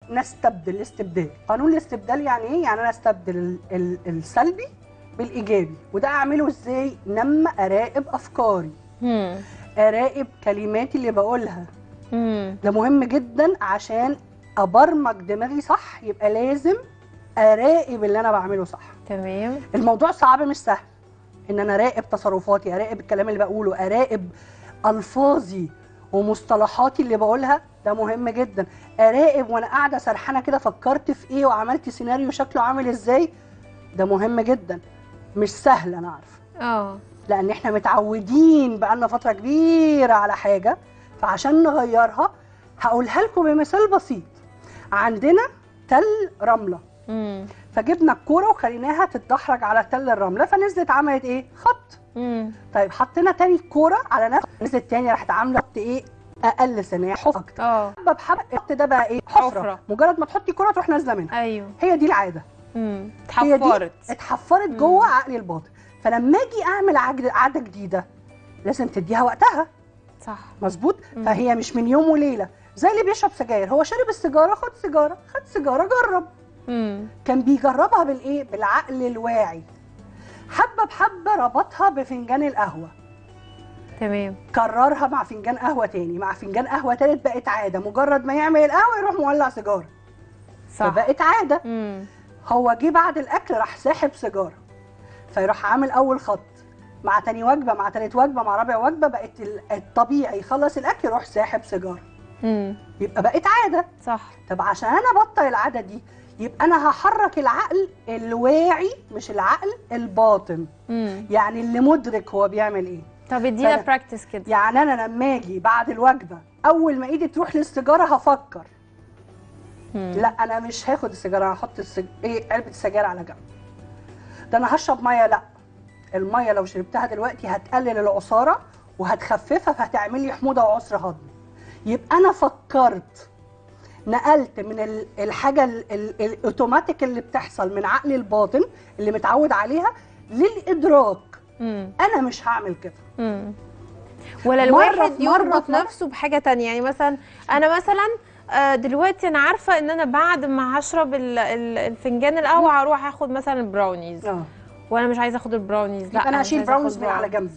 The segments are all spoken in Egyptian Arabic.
نستبدل الاستبدال قانون الاستبدال يعني ايه يعني انا استبدل ال- ال- السلبي بالايجابي وده اعمله ازاي لما اراقب افكاري مم. اراقب كلماتي اللي بقولها مم. ده مهم جدا عشان ابرمج دماغي صح يبقى لازم اراقب اللي انا بعمله صح تمام الموضوع صعب مش سهل ان انا اراقب تصرفاتي اراقب الكلام اللي بقوله اراقب الفاظي ومصطلحاتي اللي بقولها ده مهم جدا اراقب وانا قاعده سرحانه كده فكرت في ايه وعملت سيناريو شكله عامل ازاي ده مهم جدا مش سهل انا عارفه اه لان احنا متعودين بقالنا فتره كبيره على حاجه فعشان نغيرها هقولها لكم بمثال بسيط عندنا تل رمله مم. فجبنا الكوره وخليناها تتدحرج على تل الرمله فنزلت عملت ايه خط مم. طيب حطينا تاني الكوره على نفس نزلت تاني راحت عامله خط ايه اقل سنه حفره اكتر اه حبه بحبه الخط ده بقى ايه حفره, حفرة. مجرد ما تحطي كوره تروح نازله منها ايوه هي دي العاده مم. هي دي اتحفرت اتحفرت جوه عقلي الباطن فلما اجي اعمل عجل- عاده جديده لازم تديها وقتها صح مظبوط فهي مش من يوم وليله زي اللي بيشرب سجاير هو شرب السيجاره خد سيجاره خد سيجاره جرب مم. كان بيجربها بالايه بالعقل الواعي حبه بحبه ربطها بفنجان القهوه تمام كررها مع فنجان قهوه تاني مع فنجان قهوه تالت بقت عاده مجرد ما يعمل القهوه يروح مولع سيجاره صح فبقت عاده مم. هو جه بعد الاكل راح ساحب سيجاره فيروح عامل اول خط مع تاني وجبه مع تالت وجبه مع رابع وجبه بقت ال- الطبيعي يخلص الاكل يروح ساحب سيجاره مم. يبقى بقت عاده صح طب عشان انا ابطل العاده دي يبقى انا هحرك العقل الواعي مش العقل الباطن مم. يعني اللي مدرك هو بيعمل ايه طب ادينا فأنا- براكتس كده يعني انا لما اجي بعد الوجبه اول ما ايدي تروح للسيجاره هفكر مم. لا انا مش هاخد السيجاره أنا هحط السج... ايه علبه السجاير على جنب ده انا هشرب ميه لا الميه لو شربتها دلوقتي هتقلل العصاره وهتخففها فهتعمل لي حموضه وعسر هضمي يبقى انا فكرت نقلت من ال- الحاجه ال- ال- الاوتوماتيك اللي بتحصل من عقلي الباطن اللي متعود عليها للادراك مم. انا مش هعمل كده مم. ولا مرة الواحد في مرة يربط في مرة. نفسه بحاجه تانية يعني مثلا انا مثلا آه، دلوقتي انا عارفه ان انا بعد ما هشرب ال- ال- الفنجان القهوه هروح اخد مثلا البراونيز اه وانا مش عايزه اخد البراونيز لا لا انا مش هشيل عايزة آخد براونز من على جنب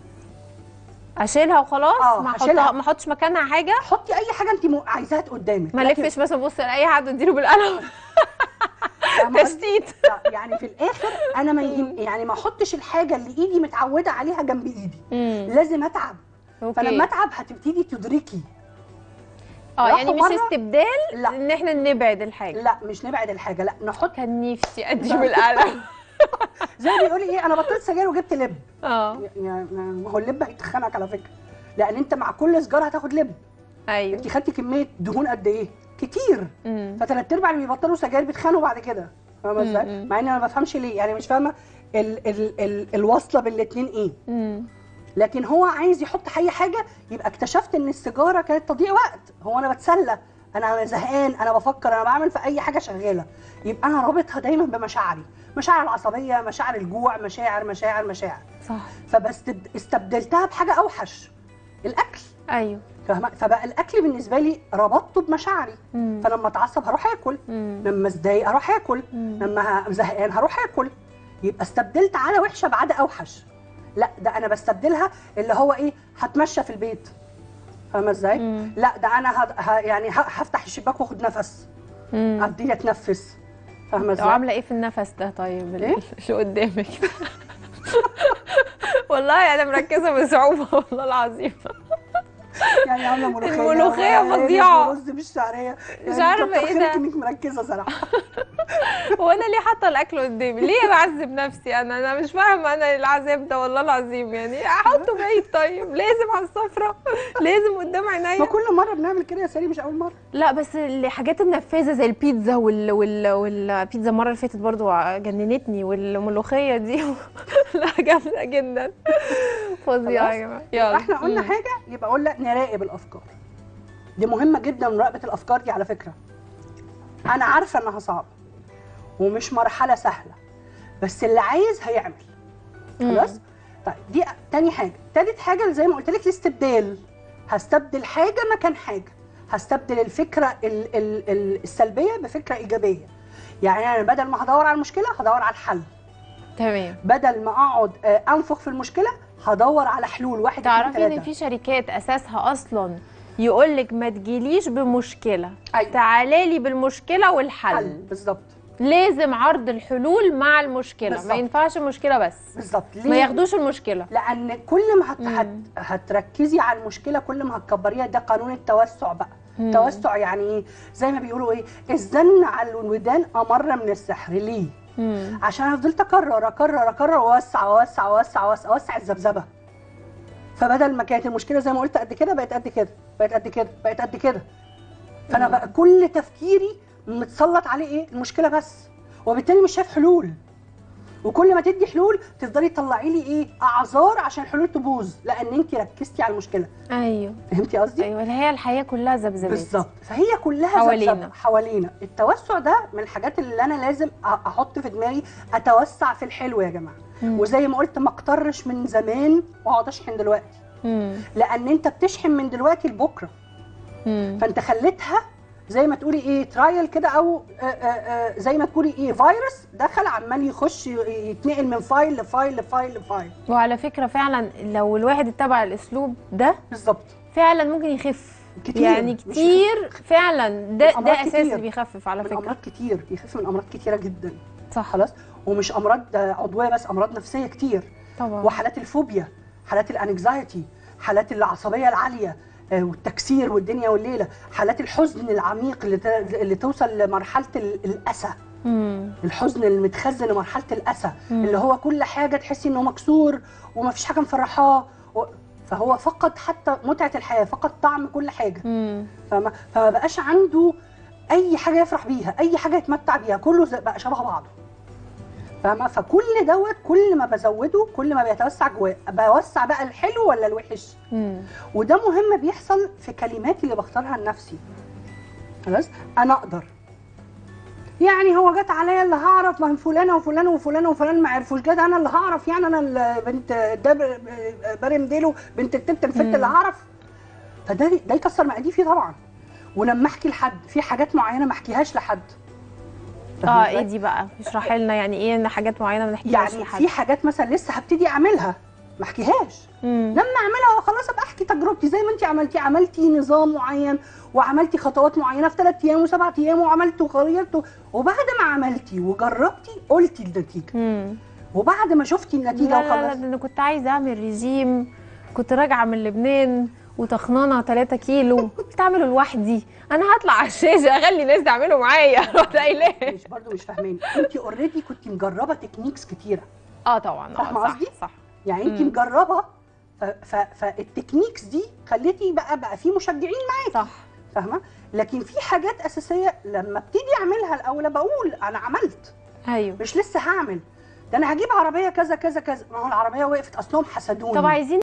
اشيلها وخلاص آه، ما هشيلها. احطها ما احطش مكانها حاجه حطي اي حاجه انت م- عايزاها قدامك ما لكن- الفش مثلا بص لاي حد اديله بالقلم فاهمة قصدي؟ تشتيت لا، يعني في الاخر انا ما يهم يعني ما احطش الحاجه اللي ايدي متعوده عليها جنب ايدي مم. لازم اتعب فلما اوكي اتعب هتبتدي تدركي اه يعني راحوا مش مرة؟ استبدال لا. ان احنا نبعد الحاجه لا مش نبعد الحاجه لا نحط كان نفسي ادي بالقلم زي ما بيقولي ايه انا بطلت سجاير وجبت لب اه يعني ما هو اللب هيتخنك على فكره لان انت مع كل سجاره هتاخد لب ايوه انت خدتي كميه دهون قد ايه كتير مم. فتلات ارباع اللي بيبطلوا سجاير بيتخانوا بعد كده فاهمه ازاي مم. مع ان انا ما بفهمش ليه يعني مش فاهمه ال ال ال الوصله بين الاثنين ايه مم. لكن هو عايز يحط اي حاجه يبقى اكتشفت ان السيجاره كانت تضييع وقت هو انا بتسلى انا زهقان انا بفكر انا بعمل في اي حاجه شغاله يبقى انا رابطها دايما بمشاعري مشاعر العصبيه مشاعر الجوع مشاعر مشاعر مشاعر صح فاستبدلتها بحاجه اوحش الاكل ايوه فاهمه فبقى الاكل بالنسبه لي ربطته بمشاعري مم. فلما اتعصب هروح اكل مم. لما اتضايق هروح اكل مم. لما ه- زهقان هروح اكل يبقى استبدلت عاده وحشه بعاده اوحش لا ده انا بستبدلها اللي هو ايه هتمشى في البيت فاهمه ازاي مم. لا ده انا هد... ه... يعني ه... هفتح الشباك واخد نفس مم. ابتدي اتنفس فاهمه طب ازاي عامله ايه في النفس ده طيب إيه؟ اللي قدامك والله انا مركزه بصعوبه والله العظيم يعني عامله ملوخيه الملوخية وقالب فظيعة. ورز بالشعريه مش عارفة إيه ده. انك مركزه صراحه هو انا ليه حاطه الاكل قدامي ليه بعذب نفسي انا انا مش فاهمه انا العذاب ده والله العظيم يعني احطه بعيد طيب لازم على السفره لازم قدام ما عينيا كل مره بنعمل كده يا ساري مش اول مره لا بس الحاجات النفاذه زي البيتزا وال وال والبيتزا المره اللي فاتت برضو جننتني والملوخيه دي لا جامده جدا فظيعه يا جماعه يبقى احنا مم. قلنا حاجه يبقى قلنا نراقب الافكار دي مهمه جدا مراقبه الافكار دي على فكره انا عارفه انها صعبه ومش مرحله سهله بس اللي عايز هيعمل خلاص طيب دي تاني حاجه تالت حاجه زي ما قلت لك الاستبدال هستبدل حاجه مكان حاجه هستبدل الفكره ال ال ال السلبيه بفكره ايجابيه يعني انا بدل ما هدور على المشكله هدور على الحل تمام بدل ما اقعد آه، انفخ في المشكله هدور على حلول واحد اتنين، تعرفي ان تلاتة. في شركات اساسها اصلا يقول لك ما تجيليش بمشكله أيوة. تعالي لي بالمشكله والحل حل بالظبط لازم عرض الحلول مع المشكله بالظبط. ما ينفعش مشكله بس بالظبط ما ليه؟ ياخدوش المشكله لان كل ما هت... مم. هت... هتركزي على المشكله كل ما هتكبريها ده قانون التوسع بقى مم. توسع يعني ايه زي ما بيقولوا ايه الزن على الودان امر من السحر ليه مم. عشان انا فضلت اكرر اكرر اكرر واوسع واوسع واوسع واوسع اوسع الذبذبه فبدل ما كانت المشكله زي ما قلت قد كده بقت قد كده بقت قد كده بقت قد كده فانا مم. بقى كل تفكيري متسلط عليه ايه المشكله بس وبالتالي مش شايف حلول وكل ما تدي حلول تفضلي تطلعي لي ايه اعذار عشان الحلول تبوظ لان انت ركزتي على المشكله ايوه فهمتي قصدي ايوه اللي هي الحياه كلها ذبذبات بالظبط فهي كلها حوالينا. ذبذبة حوالينا التوسع ده من الحاجات اللي انا لازم أ- احط في دماغي اتوسع في الحلو يا جماعه مم. وزي ما قلت ما اقترش من زمان واقعد اشحن دلوقتي مم. لان انت بتشحن من دلوقتي لبكره مم. فانت خليتها زي ما تقولي ايه ترايل كده او آه، آه، آه، زي ما تقولي ايه فيروس دخل عمال يخش ي- يتنقل من فايل لفايل لفايل لفايل وعلى فكره فعلا لو الواحد اتبع الاسلوب ده بالظبط فعلا ممكن يخف كتير، يعني مش كتير فعلا ده أمراض ده اساس كتير. اللي بيخفف على من فكره امراض كتير بيخف من امراض كتيره جدا صح خلاص ومش امراض آه، عضويه بس امراض نفسيه كتير طبعا وحالات الفوبيا حالات الانكزايتي حالات العصبيه العاليه آه، والتكسير والدنيا والليله حالات الحزن العميق اللي, ت- اللي توصل لمرحله ال- الاسى مم. الحزن المتخزن لمرحله الاسى مم. اللي هو كل حاجه تحسي انه مكسور ومفيش حاجه مفرحاه و- فهو فقد حتى متعه الحياه فقد طعم كل حاجه مم. فما, فما بقاش عنده اي حاجه يفرح بيها اي حاجه يتمتع بيها كله زي- بقى شبه بعضه فاهمه فكل دوت كل ما بزوده كل ما بيتوسع جواه بوسع بقى الحلو ولا الوحش مم. وده مهم بيحصل في كلماتي اللي بختارها لنفسي خلاص انا اقدر يعني هو جت عليا اللي هعرف ما فلانه وفلانه وفلانه وفلان ما عرفوش جت انا اللي هعرف يعني انا اللي بنت ده ب- برم ديلو بنت التبت الفت مم. اللي هعرف فده ده يكسر مقاديفي طبعا ولما احكي لحد في حاجات معينه ما احكيهاش لحد فاهمة اه إزاي؟ ايه دي بقى اشرحي لنا يعني ايه ان حاجات معينه ما نحكيهاش يعني لحد في حاجات مثلا لسه هبتدي اعملها ما احكيهاش مم. لما اعملها خلاص ابقى احكي تجربتي زي ما انت عملتي عملتي نظام معين وعملتي خطوات معينه في ثلاث ايام وسبعة ايام وعملت وغيرت وبعد ما عملتي وجربتي قلتي النتيجه مم. وبعد ما شفتي لا النتيجه لا لا وخلاص ده انا كنت عايزه اعمل ريجيم كنت راجعه من لبنان وتخنانه 3 كيلو قلت اعمله لوحدي انا هطلع على الشاشه اخلي الناس تعمله معايا رحت قايلاه مش برضو مش فاهماني انت اوريدي كنت مجربه تكنيكس كتيره اه طبعا اه فاهمة صح قصدي؟ صح يعني انت مم. مجربه ف... ف... فالتكنيكس دي خليتي بقى بقى في مشجعين صح فاهمه لكن في حاجات اساسيه لما ابتدي اعملها الاول بقول انا عملت ايوه مش لسه هعمل ده انا هجيب عربيه كذا كذا كذا ما هو العربيه وقفت اصلهم حسدوني طب عايزين